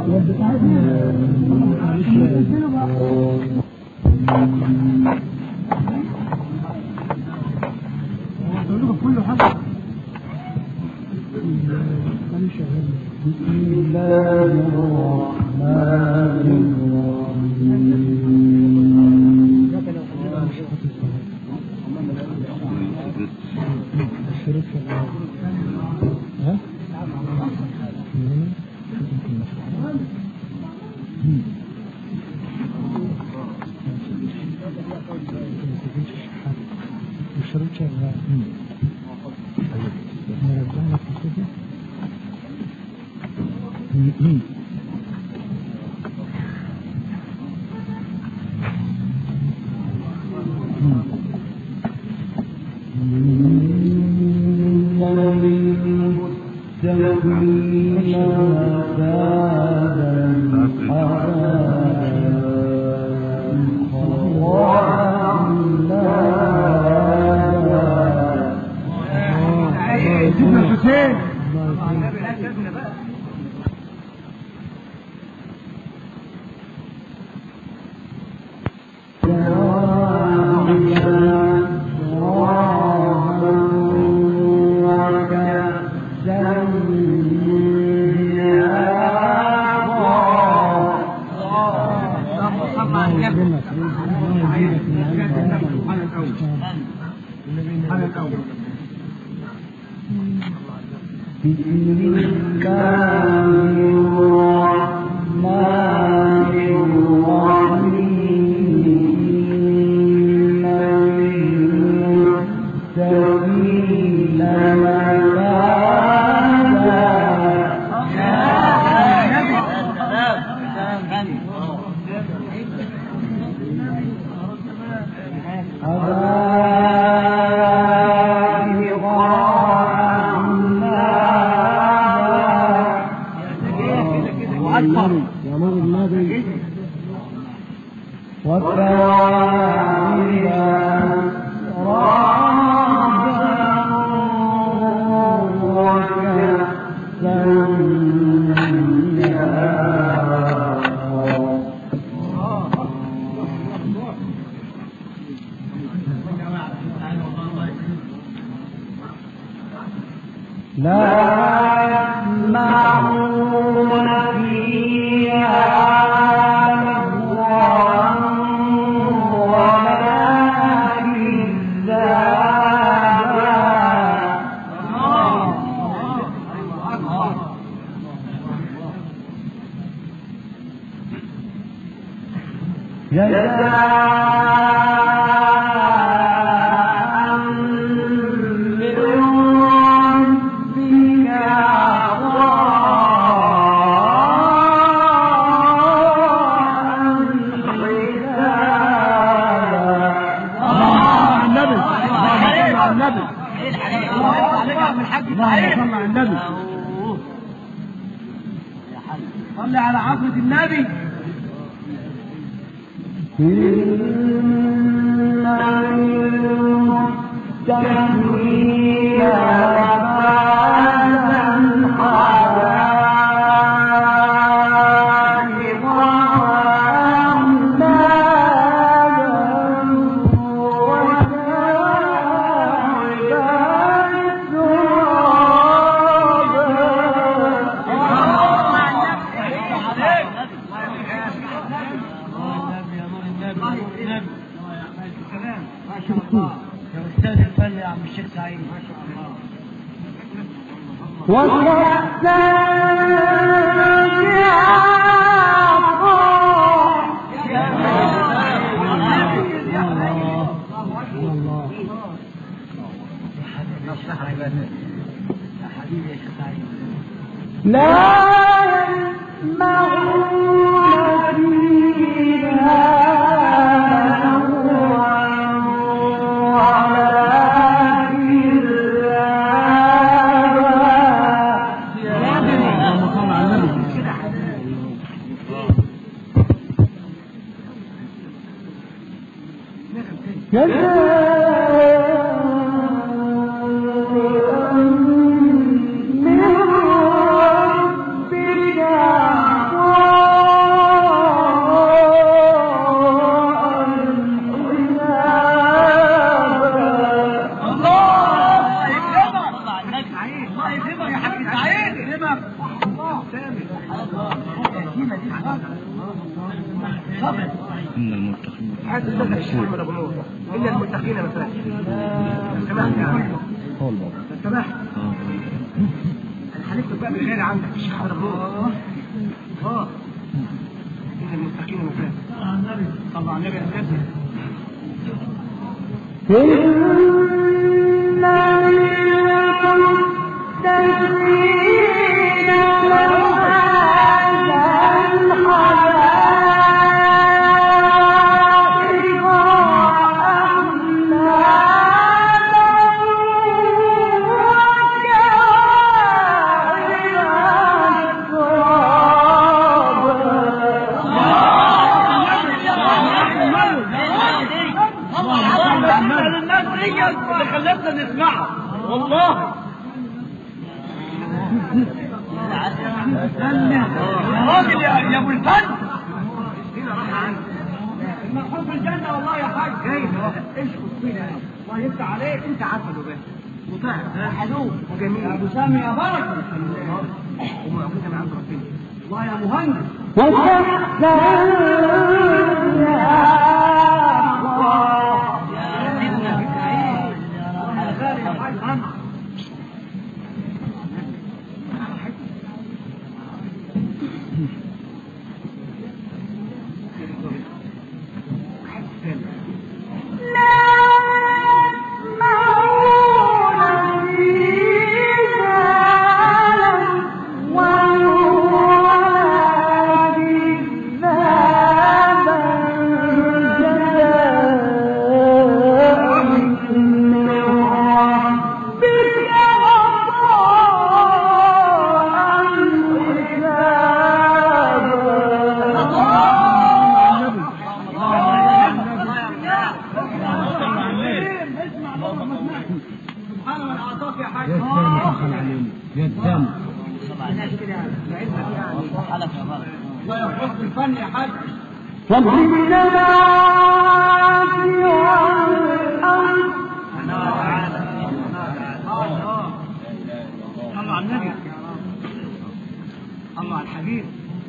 كله حاجة بسم الله الرحمن الرحيم الشريك في الأول ها؟ الشريك شغال نرجع لك الكتب إن للمتقين مفازا سيدنا الحسين بسم الله الرحمن الرحيم للمتقين مفازا حدائق أعنابا يا نور النبي وكواعب رابا وكأسا دهاقا لا يسمعون فيها لغوا ولا كذابا جزاء من ربك عطاء النبي اللهم صل على النبي اللهم صل على النبي صل على عظمة النبي إن المتقين مفازا حدائق وأعنابا وكواعب استاذ الفن يا عم الشيخ سعيد وكأسا دهاقا يا حبيبي يا شيخ سعيد لا يسمعون فيها لغوا ولا كذابا اللهم صل على النبي جزاء من ربك اليتيمة دي صبر إن المتقين حاسس ان الشيخ محمد ابو نور الا المتقين مثلا سمحت يا عم هو البابا سمحت اه انا هنكتب بقى بالخير عندك الشيخ محمد ابو نور اه ان المتقين مثلا طلع النبي يا سيدنا إن للمتقين مفازا الناس دي اللي خلتنا نسمعها والله يا راجل يا يا ابو الفن المرحوم في الجنة والله يا حاج جاي اشخص فينا الله يفتح عليك انت عسل وبس وطاع حلو وجميل يا ابو سامي يا بركة ومعجزه من عند ربنا والله يا مهندس على بالي يا حاج عم سبحان من اعطاك يا حاج يا سامي دخل علينا يا سامي الناس كده لعلمك يعني حلف يا بركة الله يحفظ الفن يا حاج صلوا على النبي الله على الحبيب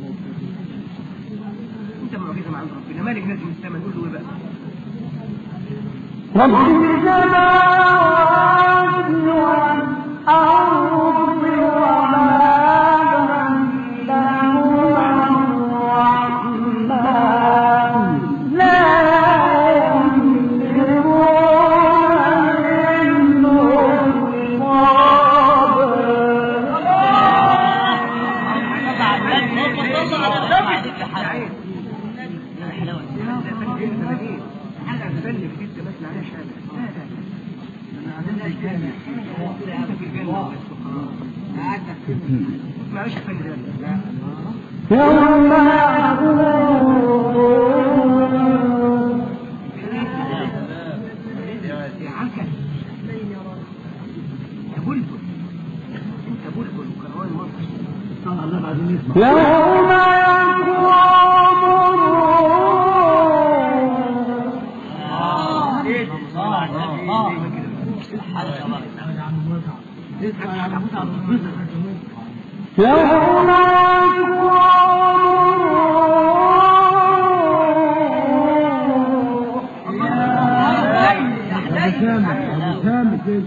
انت معجزه من عند ربنا مالك نازل من السماء نقول له ايه بقى رب السماوات والأرض وما بينهما الرحمن لا يملكون منه عين حاجه تبلغ جدا ما سمعناش هذا لا لا انت في الجنه معلش فن ده لا يوم يقول يا عسل يا بلبل انت بلبل وكروان مصر يوم يقوم يوم يقوم ابو سامي ابو سامي كده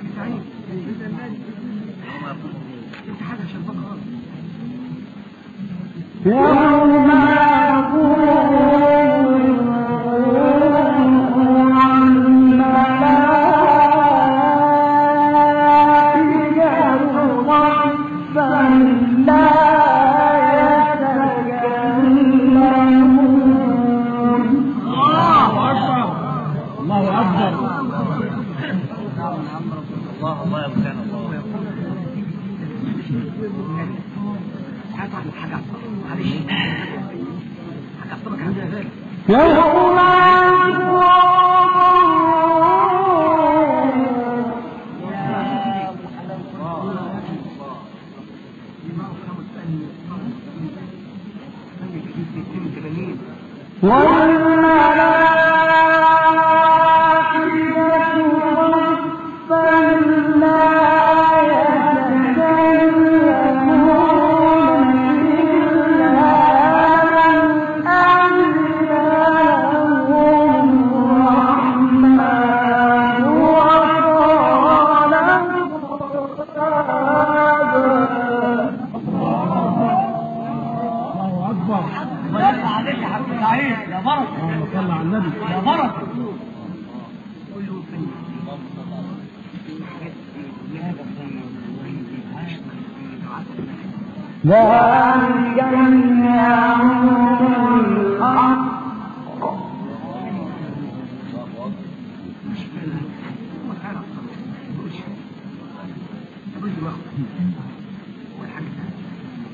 انت حاجه شربك خالص يوم الله اكبر الله الله يا مكان الله تعال تعال حاجه عصبك معلش حاجه عصبك عندها ذلك يوم والملائكة صفا لا يتكلمون اكبر الله يرضى عليك يا حبيبي سعيد يا بركه اللهم صل على النبي يا بركه كله فن ذلك اليوم الحق هو فعلا الصلاة ملوش ملوش دماغ هو الحاجة الثانية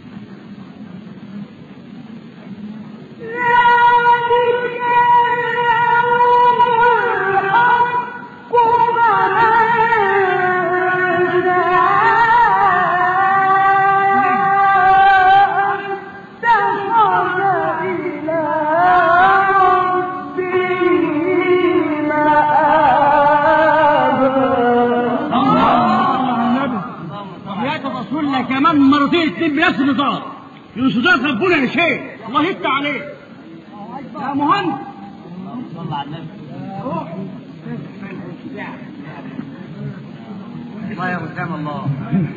يا الرسول لك كمان مرتين اتنين بنفس النظام ينصدق ربنا يا شيخ الله يفتح عليك يا مهندس صلى على النبي الله يا قدام الله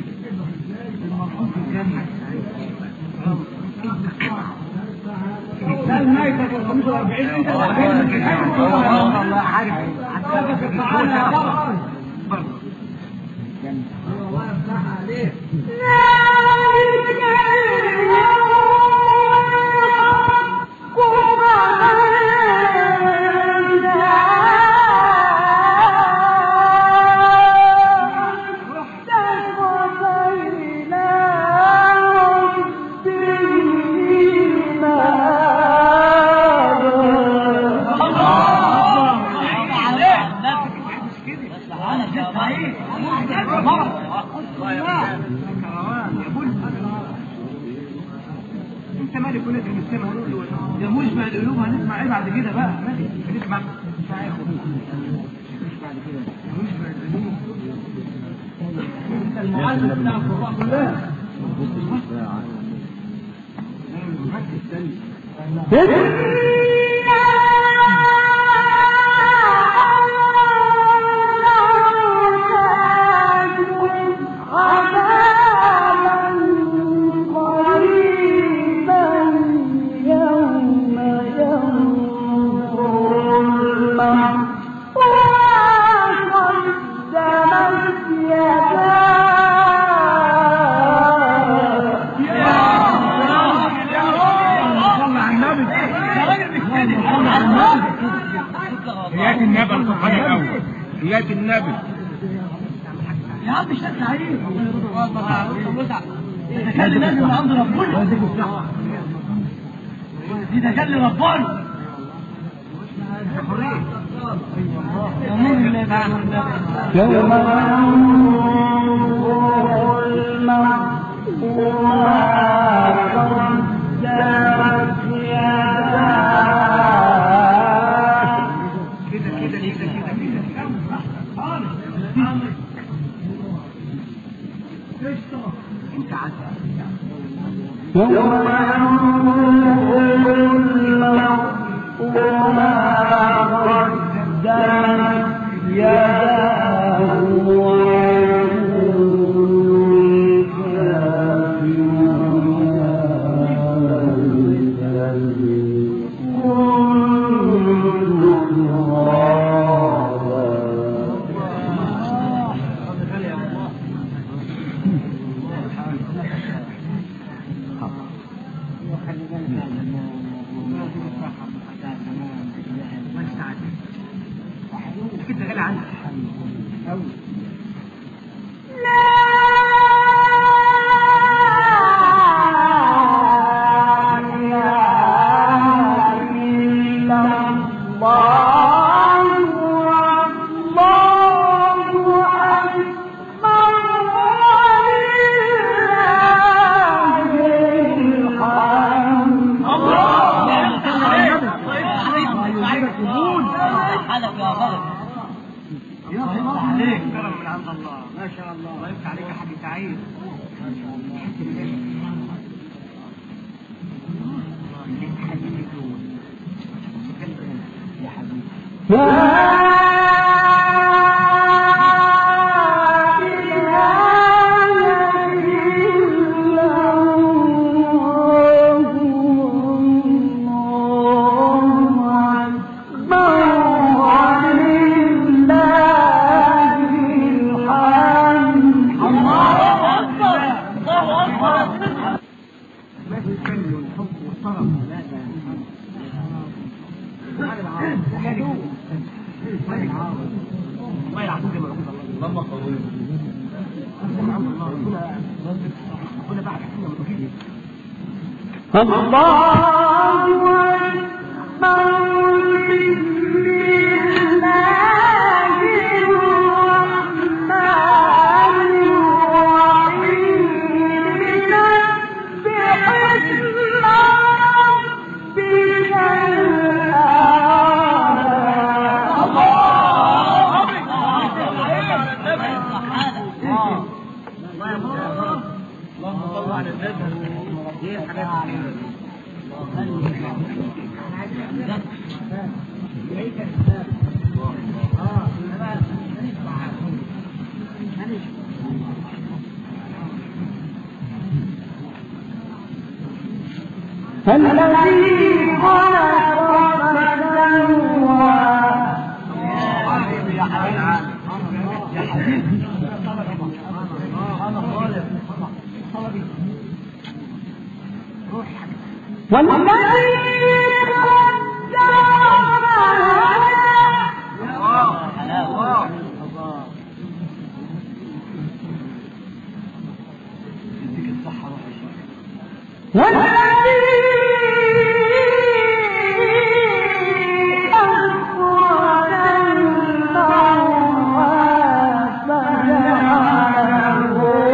ده الميتة ب 45 الله عارف برضه الله يا قدام كروان يا بل انت مالك ولاد المسلمة ده مشبع القلوب هنسمع ايه بعد كده بقى هنسمع اسمع يا اخوي مش بعد كده مش بعد كده المعلم بتاع القراء كلها صل على النبي حياة النبي القرآن الأول حياة النبي يا عم مش سعيد تخلي الناس من عند ربنا دي تخلي ربنا يا نور الله تعالى يوم ينظر المرء ما قدمت يداه كده كده كده كده كده انت عارف يوم ينظر المرء ما قدمت يداه ويقول كده غالي عندك حالك يا غلط يفتح عليك كرم من عند الله ما شاء الله الله يفتح عليك يا حاج سعيد ما شاء الله يا حبيبي لا إله إلا الله والله العظيم زي ما بقول الله لما قوي ربنا عند الله ربنا ربنا بعد كنا مدركين الله أكبر بسم الله الرحمن الرحيم سبح اسم ربك اللهم صل على النبي ايه الحاجات الحلوه دي الذي خلق فسوى يا حبيبي يا حبيبي والذي قدر يديك الصحة روح الشر والذي أخرج المرعى فجعله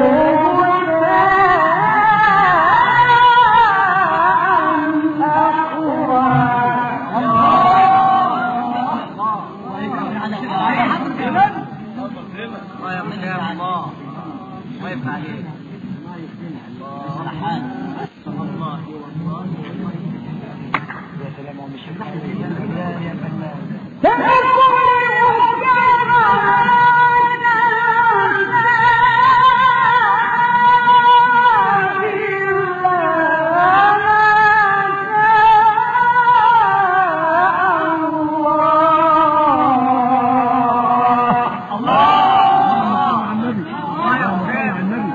الله يا مسلم الله الله يفتح عليك الله والله والله يا سلام يا مش يا فنان الله يا مسلم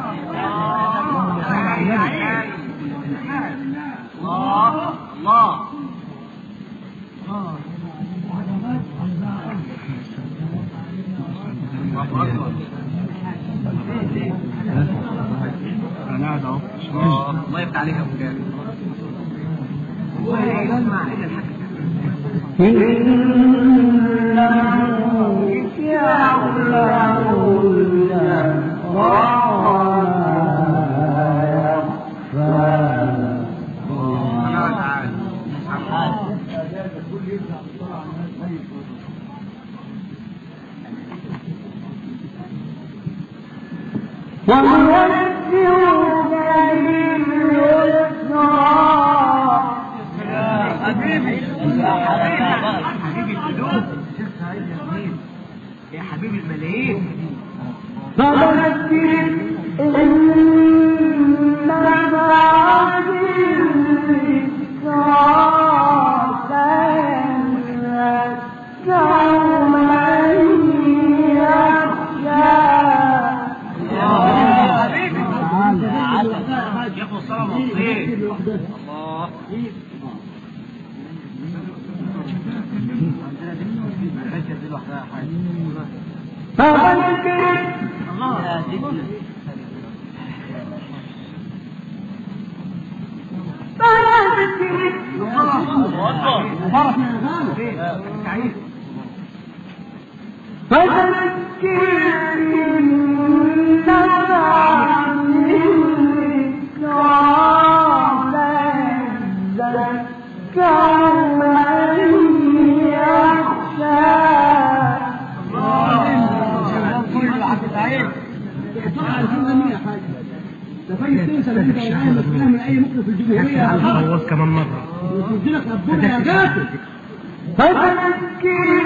الله الله انا قاعد اهو الله الله يفتح عليك يا ابو جابر والله يسمع الا الحاج إنه يعلم الجهر وما يخفى سبحانه وتعالى ونيسرك لليسرى حبيبي حبيبي القلوب يا حبيبي الملايين فذكر إن بعد الذكرى سيذكر من يخشى حبيبي يا ابو الصلاه مبسوط الله فذكر فذكر فذكر إن نفعت الذكرى سيذكر من يخشى خلص كمان مره فذكر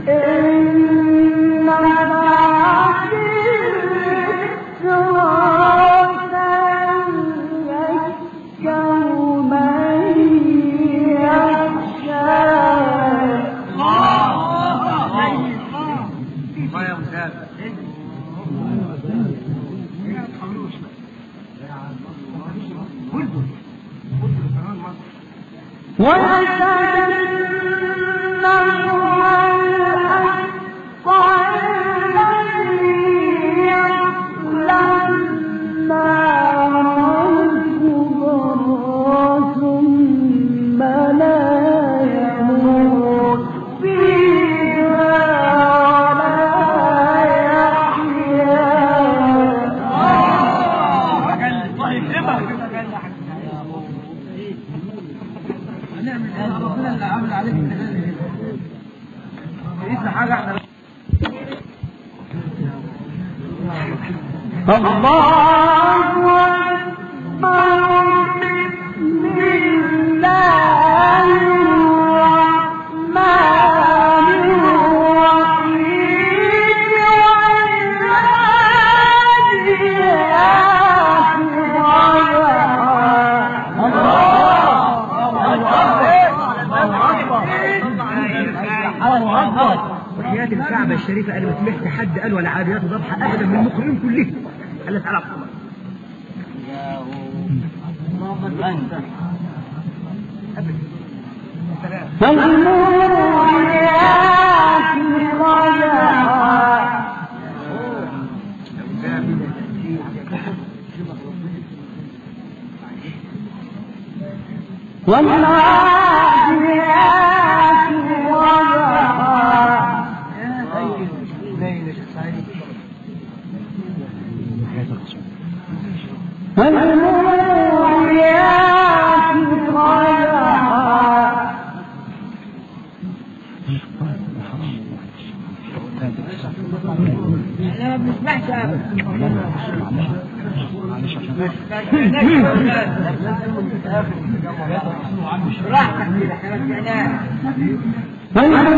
إن نفعت الذكرى سيذكر من يخشى الله يا مسافر ويتذكر ربنا اللي عامل عليك التهاني لسه حاجه احنا وحياة الكعبة الشريفة أنا ما سمعت حد قال ولا عاديات ضبحة أبدا من المقرين كلهم قال تعالى محمد احنا ما بنسمعش ابدا راحتك كده احنا ما سمعناش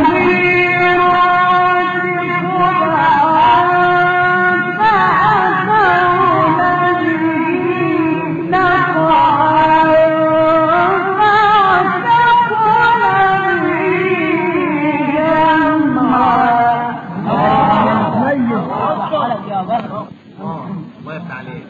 الله يفتح عليك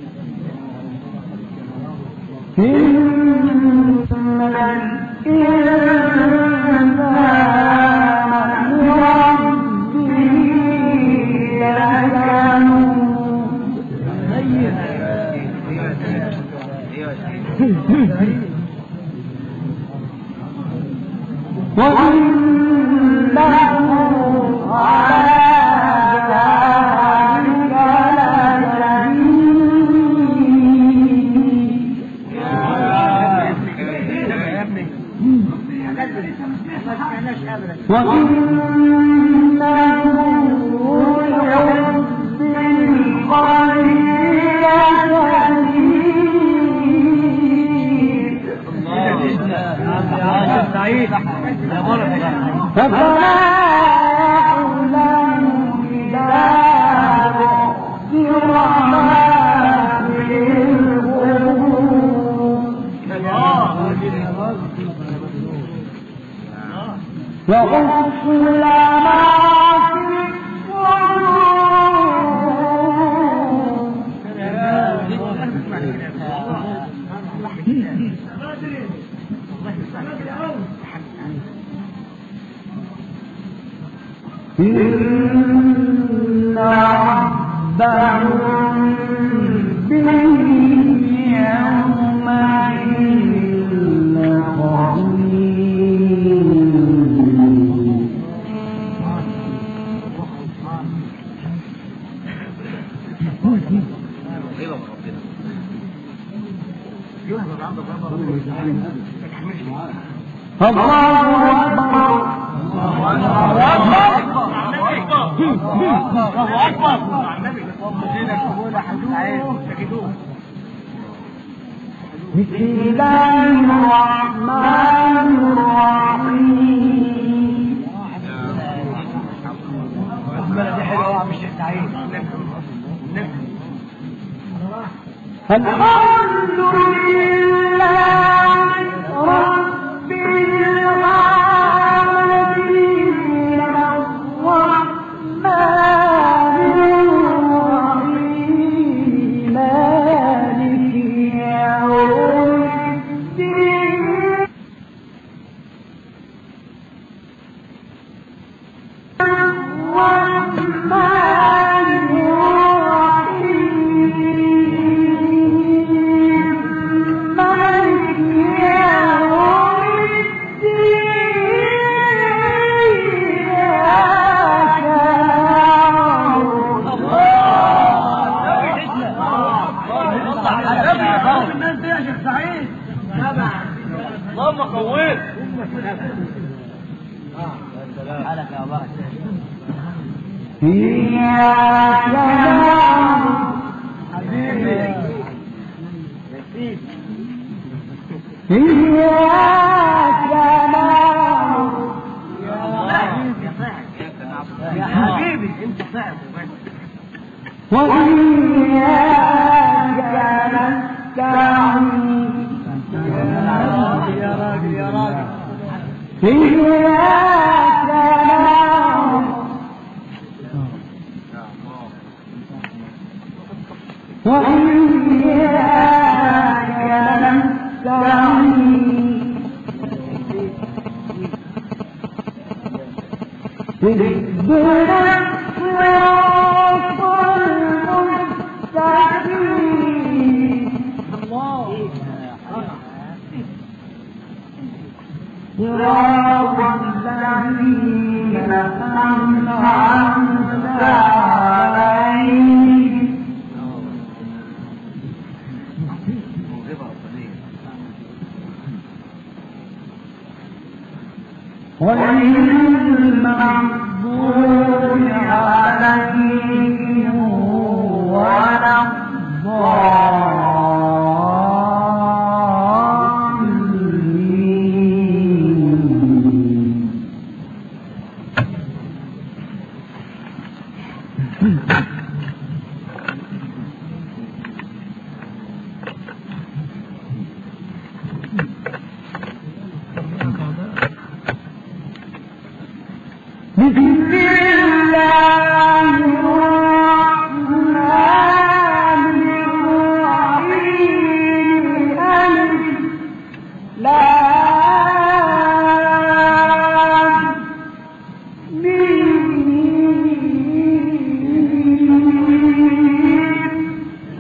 ما سمعناش ابدا سعيد يا بركة ايوه ربنا بسم الله الرحمن الرحيم دي حلوه يا مش سعيد الحمد لله رب العالمين الرحمن الرحيم مالك يوم الدين اللهم قويه إياك نعبد إياك نعبد يا حبيبي انت صعب وإياك نستعين يا راجل يا راجل إياك نعبد وإياك نستعين اهدنا الصراط المستقيم صراط الذين أنعمت عليهم غير المغضوب عليهم ولا الضالين بسم الله الرحمن الرحيم ألف لام ميم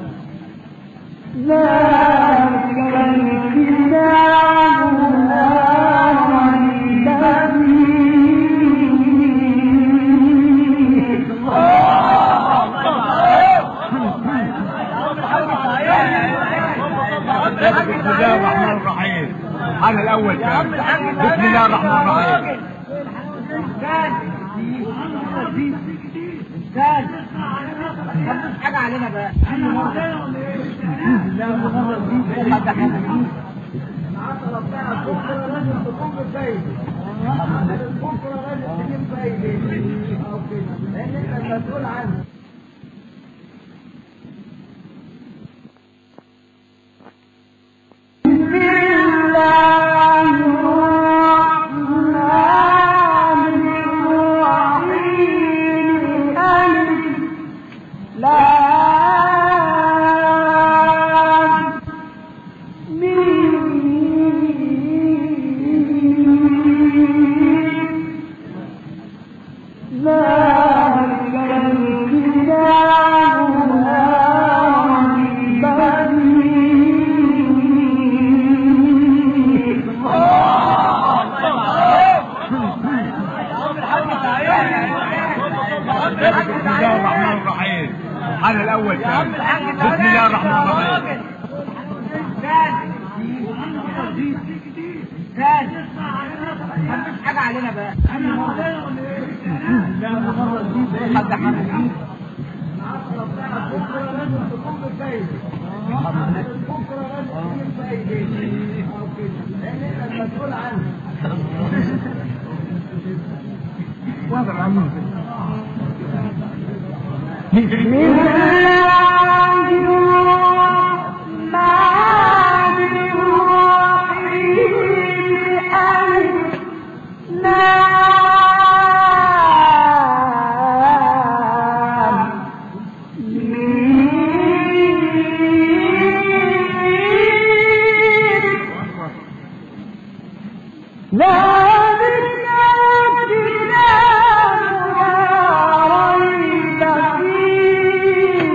ذلك الكتاب لا ريب فيه بسم الله الرحمن الرحيم انا الاول كان بسم الله الرحمن الرحيم حاجة علينا بقى بسم الله الرحمن الرحيم ألف لام ميم ذلك الكتاب لا ريب فيه بسم الله الرحمن الرحيم انا الاول كان بسم الله الرحمن الرحيم حاجة علينا بقى بسم الله الرحمن الرحيم ألف لام ميم ذلك الكتاب لا ريب فيه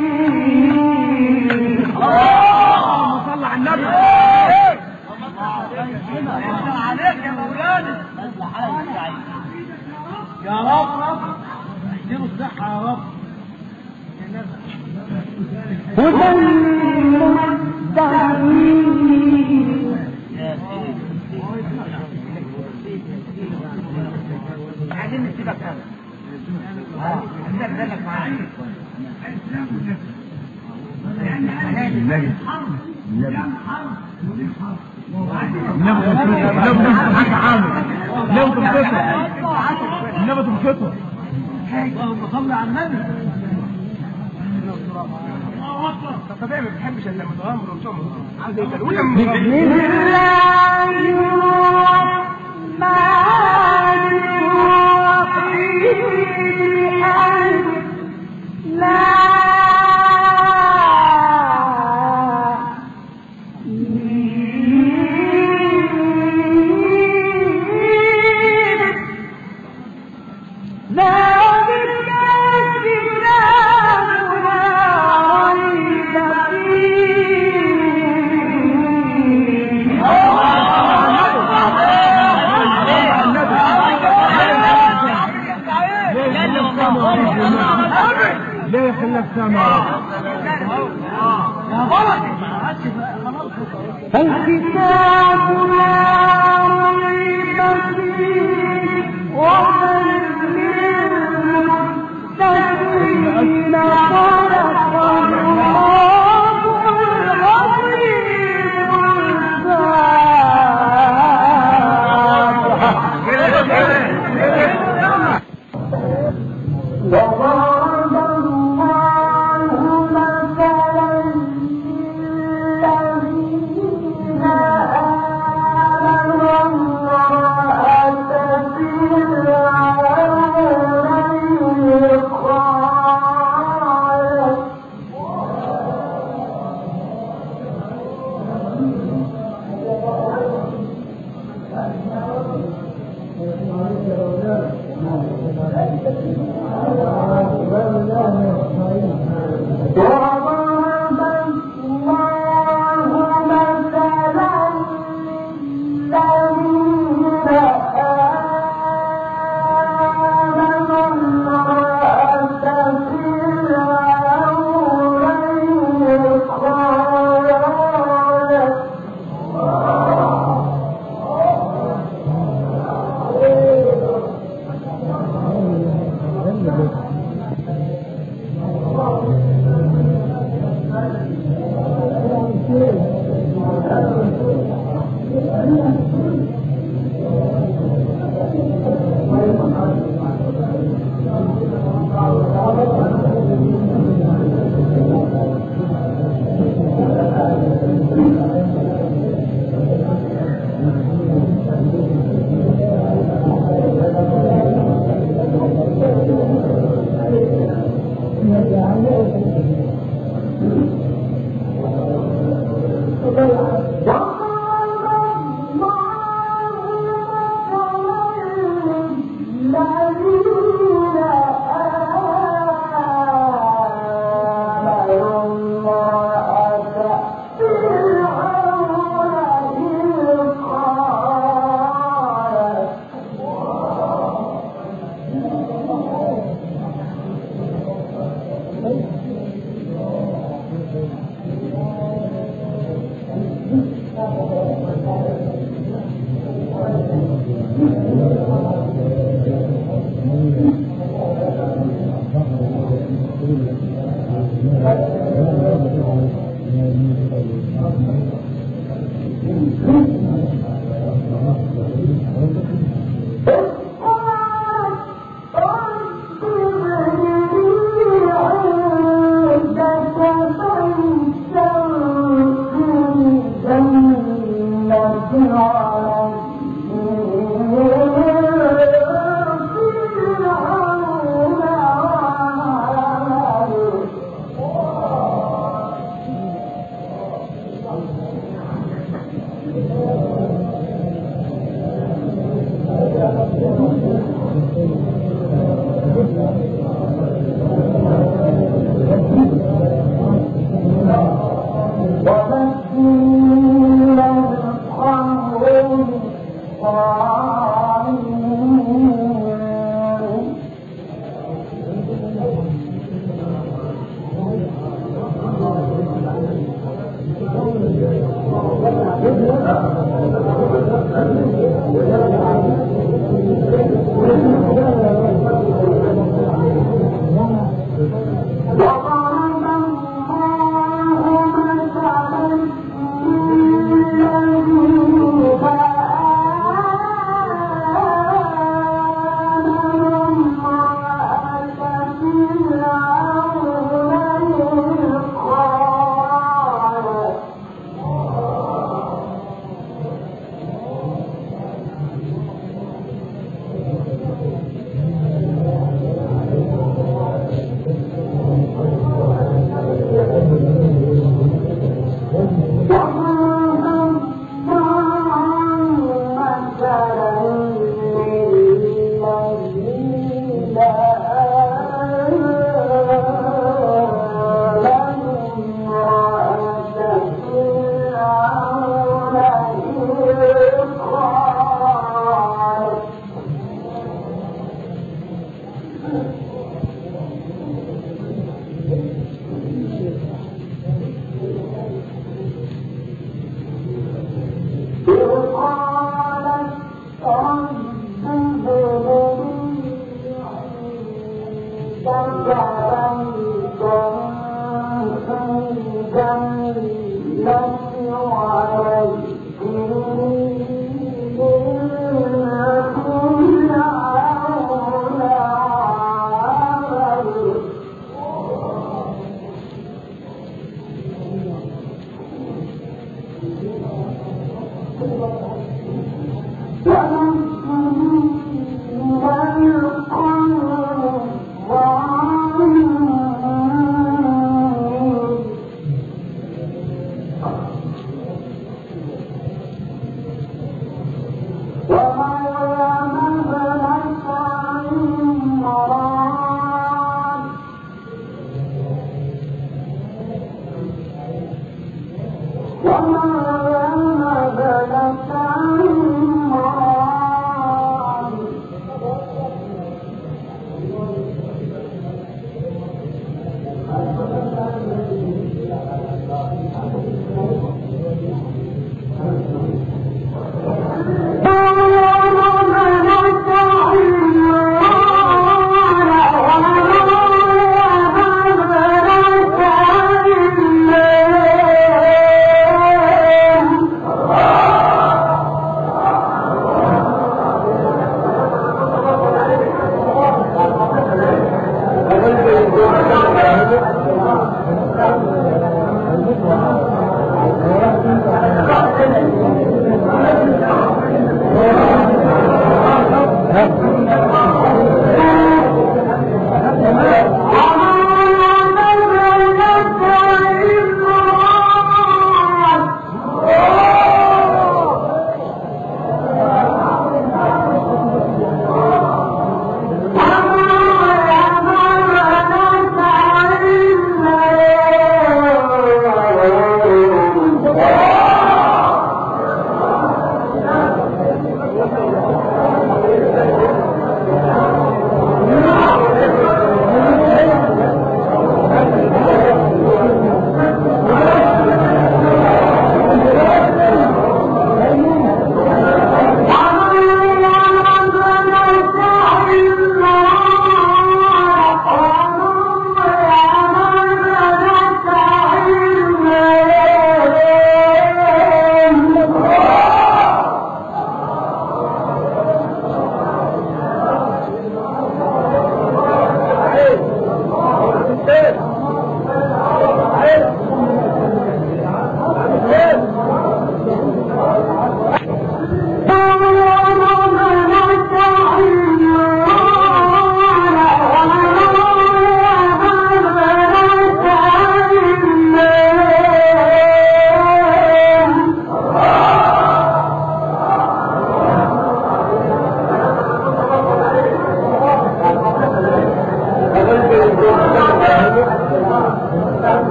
اللهم صل على النبي عليك يا مولانا يا رب رب اديله الصحة يا رب هدى للمتقين النبي النبي النبي تنفطر النبي تنفطر حاجة عامل النبي تنفطر النبي تنفطر اللهم صل على النبي طبيعي ما بتحبش الا متغمر وتؤمر عايز يتلوي بسم الله الرحمن الرحيم ألف لام ذلك الكتاب لا ريب فيه ليه خلاك سامع الكتاب لا ريب فيه وهدى للمتقين صدق الله العظيم الفاتحة وضرب الله مثلا للذين آمنوا امرأة فرعون إذ قالت وضرب الله مثلا للذين آمنوا امرأة فرعون إذ قالت Thank Thank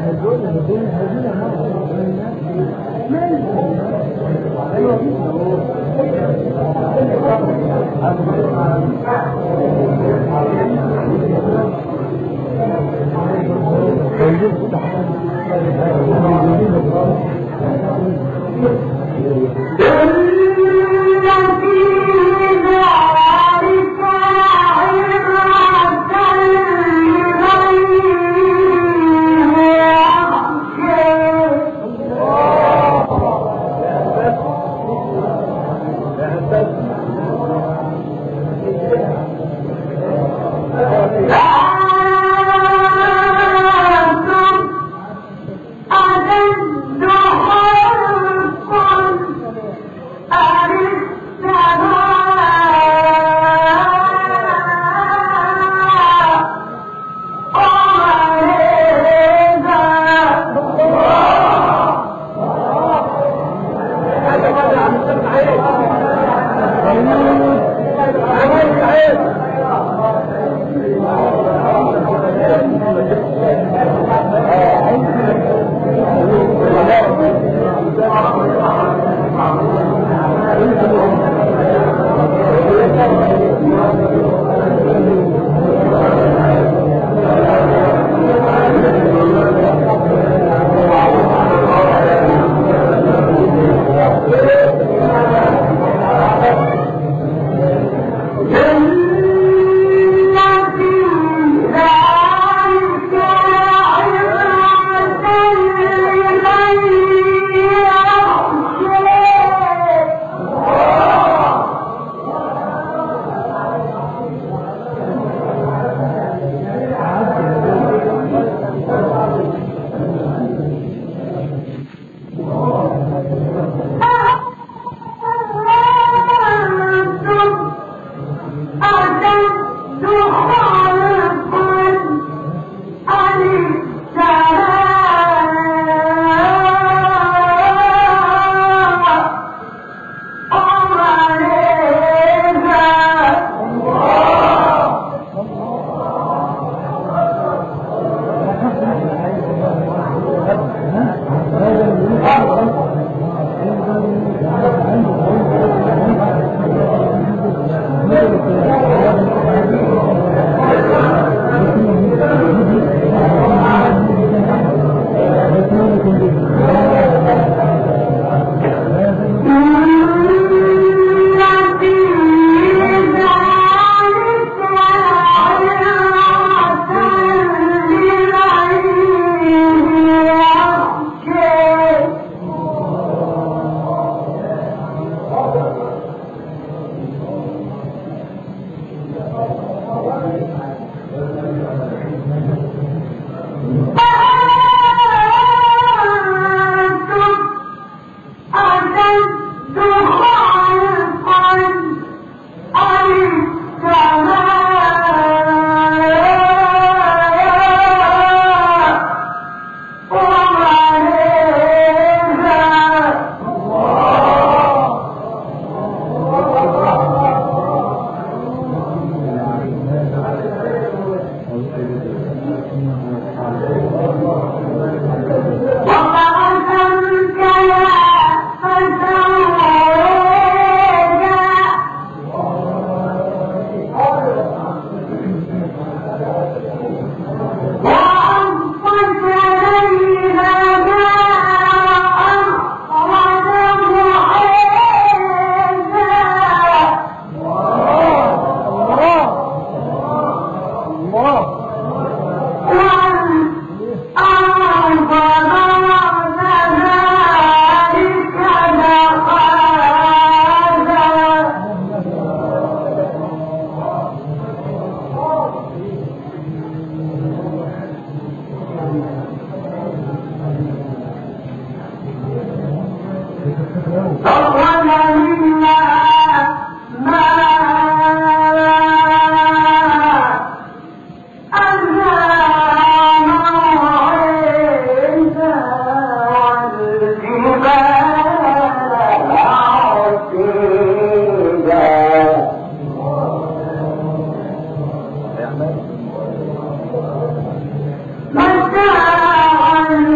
متاعا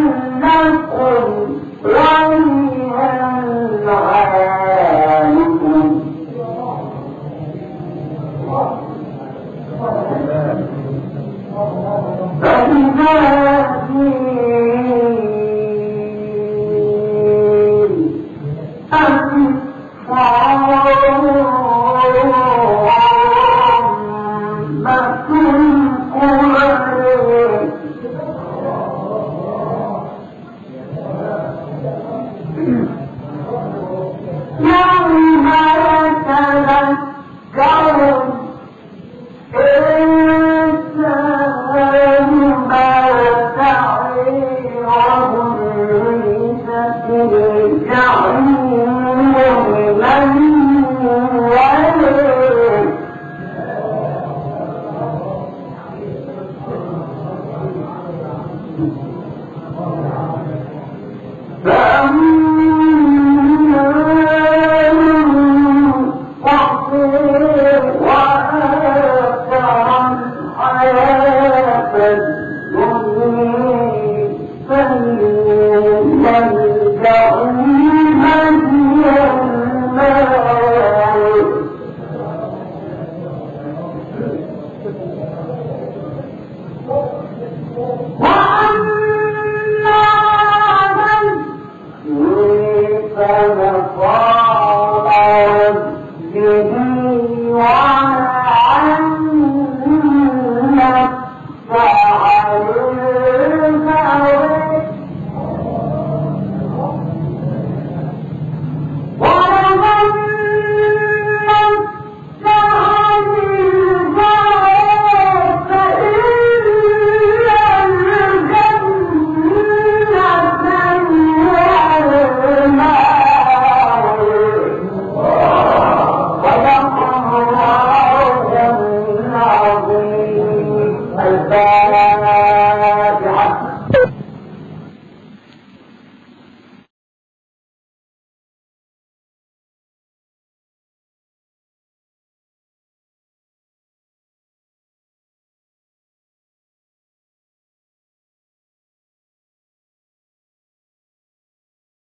ملجأ